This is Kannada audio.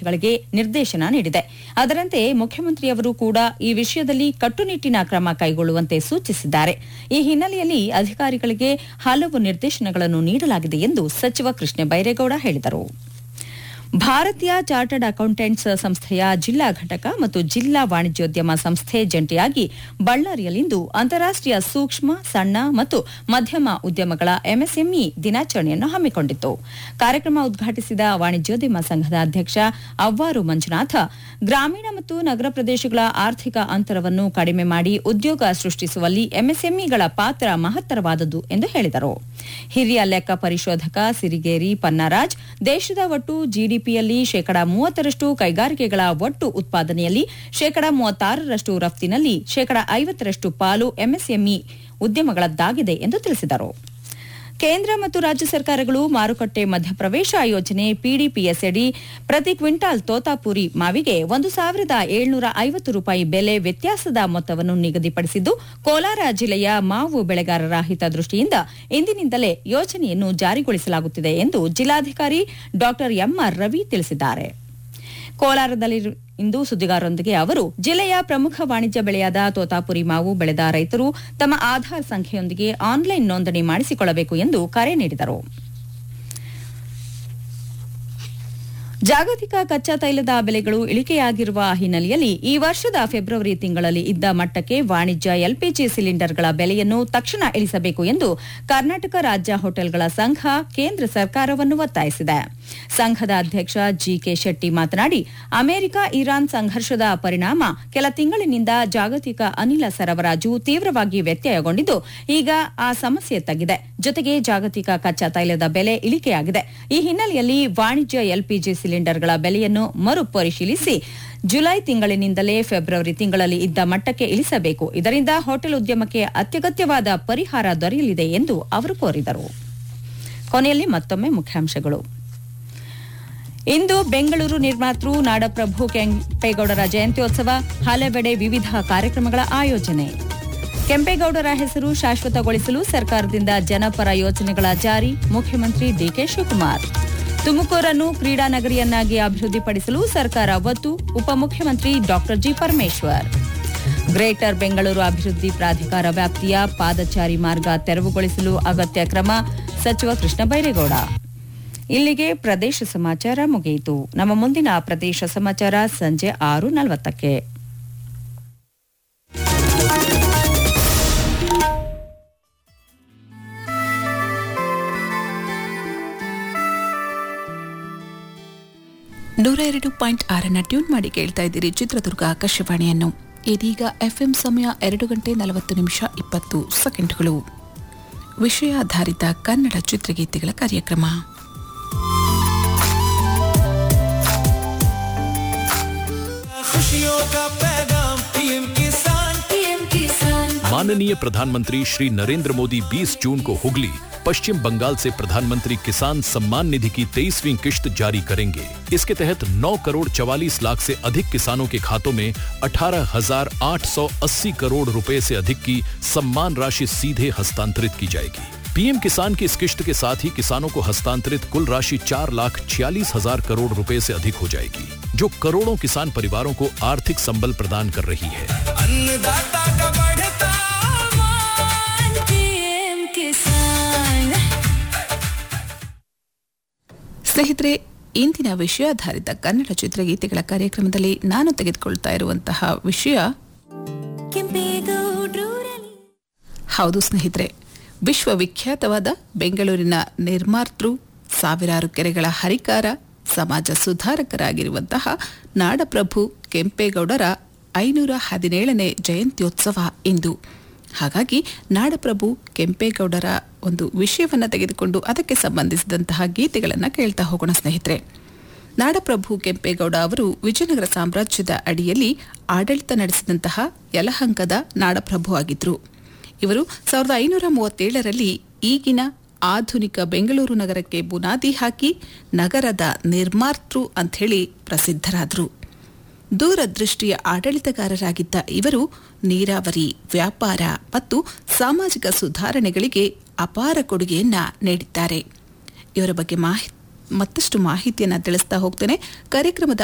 ಇಲಾಖೆಗಳಿಗೆ ನಿರ್ದೇಶನ ನೀಡಿದೆ ಅದರಂತೆ ಮುಖ್ಯಮಂತ್ರಿಯವರು ಕೂಡ ಈ ವಿಷಯದಲ್ಲಿ ಕಟ್ಟುನಿಟ್ಟಿನ ಕ್ರಮ ಕೈಗೊಳ್ಳುವಂತೆ ಸೂಚಿಸಿದ್ದಾರೆ ಈ ಹಿನ್ನೆಲೆಯಲ್ಲಿ ಅಧಿಕಾರಿಗಳಿಗೆ ಹಲವು ನಿರ್ದೇಶನಗಳನ್ನು ನೀಡಲಾಗಿದೆ ಎಂದು ಸಚಿವ ಕೃಷ್ಣ ಬೈರೇಗೌಡ ಹೇಳಿದರು ಭಾರತೀಯ ಚಾರ್ಟರ್ಡ್ ಅಕೌಂಟೆಂಟ್ಸ್ ಸಂಸ್ಥೆಯ ಜಿಲ್ಲಾ ಘಟಕ ಮತ್ತು ಜಿಲ್ಲಾ ವಾಣಿಜ್ಯೋದ್ಯಮ ಸಂಸ್ಥೆ ಜಂಟಿಯಾಗಿ ಬಳ್ಳಾರಿಯಲ್ಲಿಂದು ಅಂತಾರಾಷ್ಟೀಯ ಸೂಕ್ಷ್ಮ ಸಣ್ಣ ಮತ್ತು ಮಧ್ಯಮ ಉದ್ಯಮಗಳ ಎಂಎಸ್ಎಂಇ ದಿನಾಚರಣೆಯನ್ನು ಹಮ್ಮಿಕೊಂಡಿತ್ತು ಕಾರ್ಯಕ್ರಮ ಉದ್ಘಾಟಿಸಿದ ವಾಣಿಜ್ಯೋದ್ಯಮ ಸಂಘದ ಅಧ್ಯಕ್ಷ ಅವ್ವಾರು ಮಂಜುನಾಥ ಗ್ರಾಮೀಣ ಮತ್ತು ನಗರ ಪ್ರದೇಶಗಳ ಆರ್ಥಿಕ ಅಂತರವನ್ನು ಕಡಿಮೆ ಮಾಡಿ ಉದ್ಯೋಗ ಸೃಷ್ಟಿಸುವಲ್ಲಿ ಎಂಎಸ್ಎಂಇಗಳ ಪಾತ್ರ ಮಹತ್ತರವಾದದ್ದು ಎಂದು ಹೇಳಿದರು ಹಿರಿಯ ಲೆಕ್ಕ ಪರಿಶೋಧಕ ಸಿರಿಗೇರಿ ಪನ್ನಾರಾಜ್ ದೇಶದ ಒಟ್ಟು ಜಿಡಿಪಿಯಲ್ಲಿ ಶೇಕಡಾ ಮೂವತ್ತರಷ್ಟು ಕೈಗಾರಿಕೆಗಳ ಒಟ್ಟು ಉತ್ಪಾದನೆಯಲ್ಲಿ ಶೇಕಡಾ ಮೂವತ್ತಾರರಷ್ಟು ರಫ್ತಿನಲ್ಲಿ ಶೇಕಡಾ ಐವತ್ತರಷ್ಟು ಪಾಲು ಎಂಎಸ್ಎಂಇ ಉದ್ಯಮಗಳದ್ದಾಗಿದೆ ಎಂದು ತಿಳಿಸಿದರು ಕೇಂದ್ರ ಮತ್ತು ರಾಜ್ಯ ಸರ್ಕಾರಗಳು ಮಾರುಕಟ್ಟೆ ಮಧ್ಯಪ್ರವೇಶ ಯೋಜನೆ ಪಿಡಿಪಿಎಸ್ ಅಡಿ ಪ್ರತಿ ಕ್ವಿಂಟಾಲ್ ತೋತಾಪುರಿ ಮಾವಿಗೆ ಒಂದು ಸಾವಿರದ ಏಳ್ನೂರ ಐವತ್ತು ರೂಪಾಯಿ ಬೆಲೆ ವ್ಯತ್ಯಾಸದ ಮೊತ್ತವನ್ನು ನಿಗದಿಪಡಿಸಿದ್ದು ಕೋಲಾರ ಜಿಲ್ಲೆಯ ಮಾವು ಬೆಳೆಗಾರರ ಹಿತದೃಷ್ಟಿಯಿಂದ ಇಂದಿನಿಂದಲೇ ಯೋಜನೆಯನ್ನು ಜಾರಿಗೊಳಿಸಲಾಗುತ್ತಿದೆ ಎಂದು ಜಿಲ್ಲಾಧಿಕಾರಿ ಡಾ ಎಂಆರ್ ರವಿ ತಿಳಿಸಿದ್ದಾರೆ ಕೋಲಾರದಲ್ಲಿ ಇಂದು ಸುದ್ದಿಗಾರರೊಂದಿಗೆ ಅವರು ಜಿಲ್ಲೆಯ ಪ್ರಮುಖ ವಾಣಿಜ್ಯ ಬೆಳೆಯಾದ ತೋತಾಪುರಿ ಮಾವು ಬೆಳೆದ ರೈತರು ತಮ್ಮ ಆಧಾರ್ ಸಂಖ್ಯೆಯೊಂದಿಗೆ ಆನ್ಲೈನ್ ನೋಂದಣಿ ಮಾಡಿಸಿಕೊಳ್ಳಬೇಕು ಎಂದು ಕರೆ ನೀಡಿದರು ಜಾಗತಿಕ ಕಚ್ಚಾ ತೈಲದ ಬೆಲೆಗಳು ಇಳಿಕೆಯಾಗಿರುವ ಹಿನ್ನೆಲೆಯಲ್ಲಿ ಈ ವರ್ಷದ ಫೆಬ್ರವರಿ ತಿಂಗಳಲ್ಲಿ ಇದ್ದ ಮಟ್ಟಕ್ಕೆ ವಾಣಿಜ್ಯ ಎಲ್ಪಿಜಿ ಸಿಲಿಂಡರ್ಗಳ ಬೆಲೆಯನ್ನು ತಕ್ಷಣ ಇಳಿಸಬೇಕು ಎಂದು ಕರ್ನಾಟಕ ರಾಜ್ಯ ಹೋಟೆಲ್ಗಳ ಸಂಘ ಕೇಂದ್ರ ಸರ್ಕಾರವನ್ನು ಒತ್ತಾಯಿಸಿದೆ ಸಂಘದ ಅಧ್ಯಕ್ಷ ಜಿಕೆ ಶೆಟ್ಟಿ ಮಾತನಾಡಿ ಅಮೆರಿಕ ಇರಾನ್ ಸಂಘರ್ಷದ ಪರಿಣಾಮ ಕೆಲ ತಿಂಗಳಿನಿಂದ ಜಾಗತಿಕ ಅನಿಲ ಸರಬರಾಜು ತೀವ್ರವಾಗಿ ವ್ಯತ್ಯಯಗೊಂಡಿದ್ದು ಈಗ ಆ ಸಮಸ್ಯೆ ತಗ್ಗಿದೆ ಜೊತೆಗೆ ಜಾಗತಿಕ ಕಚ್ಚಾ ತೈಲದ ಬೆಲೆ ಇಳಿಕೆಯಾಗಿದೆ ಈ ಹಿನ್ನೆಲೆಯಲ್ಲಿ ವಾಣಿಜ್ಯ ಎಲ್ಪಿಜಿ ಸಿಲಿಂಡರ್ಗಳ ಬೆಲೆಯನ್ನು ಮರುಪರಿಶೀಲಿಸಿ ಜುಲೈ ತಿಂಗಳಿನಿಂದಲೇ ಫೆಬ್ರವರಿ ತಿಂಗಳಲ್ಲಿ ಇದ್ದ ಮಟ್ಟಕ್ಕೆ ಇಳಿಸಬೇಕು ಇದರಿಂದ ಹೋಟೆಲ್ ಉದ್ಯಮಕ್ಕೆ ಅತ್ಯಗತ್ಯವಾದ ಪರಿಹಾರ ದೊರೆಯಲಿದೆ ಎಂದು ಅವರು ಕೋರಿದರು ಕೊನೆಯಲ್ಲಿ ಮತ್ತೊಮ್ಮೆ ಮುಖ್ಯಾಂಶಗಳು ಇಂದು ಬೆಂಗಳೂರು ನಿರ್ಮಾತೃ ನಾಡಪ್ರಭು ಕೆಂಪೇಗೌಡರ ಜಯಂತ್ಯೋತ್ಸವ ಹಲವೆಡೆ ವಿವಿಧ ಕಾರ್ಯಕ್ರಮಗಳ ಆಯೋಜನೆ ಕೆಂಪೇಗೌಡರ ಹೆಸರು ಶಾಶ್ವತಗೊಳಿಸಲು ಸರ್ಕಾರದಿಂದ ಜನಪರ ಯೋಜನೆಗಳ ಜಾರಿ ಮುಖ್ಯಮಂತ್ರಿ ಡಿಕೆ ಶಿವಕುಮಾರ್ ತುಮಕೂರನ್ನು ಕ್ರೀಡಾ ನಗರಿಯನ್ನಾಗಿ ಅಭಿವೃದ್ಧಿಪಡಿಸಲು ಸರ್ಕಾರ ಒತ್ತು ಉಪಮುಖ್ಯಮಂತ್ರಿ ಡಾ ಜಿ ಪರಮೇಶ್ವರ್ ಗ್ರೇಟರ್ ಬೆಂಗಳೂರು ಅಭಿವೃದ್ಧಿ ಪ್ರಾಧಿಕಾರ ವ್ಯಾಪ್ತಿಯ ಪಾದಚಾರಿ ಮಾರ್ಗ ತೆರವುಗೊಳಿಸಲು ಅಗತ್ಯ ಕ್ರಮ ಸಚಿವ ಕೃಷ್ಣ ಬೈರೇಗೌಡ ಇಲ್ಲಿಗೆ ಪ್ರದೇಶ ಸಮಾಚಾರ ಮುಗಿಯಿತು ನಮ್ಮ ಮುಂದಿನ ಪ್ರದೇಶ ಸಮಾಚಾರ ಸಂಜೆ ಆರು ನಲವತ್ತಕ್ಕೆ ನೂರ ಎರಡು ಪಾಯಿಂಟ್ ಆರನ್ನ ಟ್ಯೂನ್ ಮಾಡಿ ಕೇಳ್ತಾ ಇದ್ದೀರಿ ಚಿತ್ರದುರ್ಗ ಆಕಾಶವಾಣಿಯನ್ನು ಇದೀಗ ಎಫ್ಎಂ ಸಮಯ ಎರಡು ಗಂಟೆ ನಲವತ್ತು ನಿಮಿಷ ಇಪ್ಪತ್ತು ಸೆಕೆಂಡ್ಗಳು ವಿಷಯಾಧಾರಿತ ಕನ್ನಡ ಚಿತ್ರಗೀತೆಗಳ ಕಾರ್ಯಕ್ರಮ खुशियों का पैगाम पीएम किसान पीएम किसान माननीय प्रधानमंत्री श्री नरेंद्र मोदी 20 जून को हुगली पश्चिम बंगाल से प्रधानमंत्री किसान सम्मान निधि की तेईसवीं किश्त जारी करेंगे इसके तहत 9 करोड़ चवालीस लाख से अधिक किसानों के खातों में 18,880 करोड़ रुपए से अधिक की सम्मान राशि सीधे हस्तांतरित की जाएगी पीएम किसान की इस किश्त के साथ ही किसानों को हस्तांतरित कुल राशि चार लाख छियालीस हजार करोड़ रुपए से अधिक हो जाएगी जो करोड़ों किसान परिवारों को आर्थिक संबल प्रदान कर रही है अन्नदाता का बढ़ता मान पीएम किसान ಸ್ನೇಹಿತರೆ ಇಂದಿನ ವಿಷಯಾಧಾರಿತ ಕನ್ನಡ ಚಿತ್ರಗೀತೆಗಳ ಕಾರ್ಯಕ್ರಮದಲ್ಲಿ ನಾನು ತೆಗೆದುಕೊಳ್ತಾ ಇರುವಂತಹ ವಿಷಯ ಕೆಂಪೇಗೌಡ್ರೂರಲ್ಲಿ ಹೌದು ಸ್ನೇಹಿತರೆ ವಿಶ್ವವಿಖ್ಯಾತವಾದ ಬೆಂಗಳೂರಿನ ನಿರ್ಮಾತೃ ಸಾವಿರಾರು ಕೆರೆಗಳ ಹರಿಕಾರ ಸಮಾಜ ಸುಧಾರಕರಾಗಿರುವಂತಹ ನಾಡಪ್ರಭು ಕೆಂಪೇಗೌಡರ ಐನೂರ ಹದಿನೇಳನೇ ಜಯಂತ್ಯೋತ್ಸವ ಇಂದು ಹಾಗಾಗಿ ನಾಡಪ್ರಭು ಕೆಂಪೇಗೌಡರ ಒಂದು ವಿಷಯವನ್ನು ತೆಗೆದುಕೊಂಡು ಅದಕ್ಕೆ ಸಂಬಂಧಿಸಿದಂತಹ ಗೀತೆಗಳನ್ನು ಕೇಳ್ತಾ ಹೋಗೋಣ ಸ್ನೇಹಿತರೆ ನಾಡಪ್ರಭು ಕೆಂಪೇಗೌಡ ಅವರು ವಿಜಯನಗರ ಸಾಮ್ರಾಜ್ಯದ ಅಡಿಯಲ್ಲಿ ಆಡಳಿತ ನಡೆಸಿದಂತಹ ಯಲಹಂಕದ ನಾಡಪ್ರಭು ಆಗಿದ್ರು ಇವರು ಸಾವಿರದ ಐನೂರ ಮೂವತ್ತೇಳರಲ್ಲಿ ಈಗಿನ ಆಧುನಿಕ ಬೆಂಗಳೂರು ನಗರಕ್ಕೆ ಬುನಾದಿ ಹಾಕಿ ನಗರದ ನಿರ್ಮಾತೃ ಅಂಥೇಳಿ ಪ್ರಸಿದ್ಧರಾದರು ದೂರದೃಷ್ಟಿಯ ಆಡಳಿತಗಾರರಾಗಿದ್ದ ಇವರು ನೀರಾವರಿ ವ್ಯಾಪಾರ ಮತ್ತು ಸಾಮಾಜಿಕ ಸುಧಾರಣೆಗಳಿಗೆ ಅಪಾರ ಕೊಡುಗೆಯನ್ನ ನೀಡಿದ್ದಾರೆ ಇವರ ಬಗ್ಗೆ ಮಾಹಿ ಮತ್ತಷ್ಟು ಮಾಹಿತಿಯನ್ನು ತಿಳಿಸ್ತಾ ಹೋಗ್ತೇನೆ ಕಾರ್ಯಕ್ರಮದ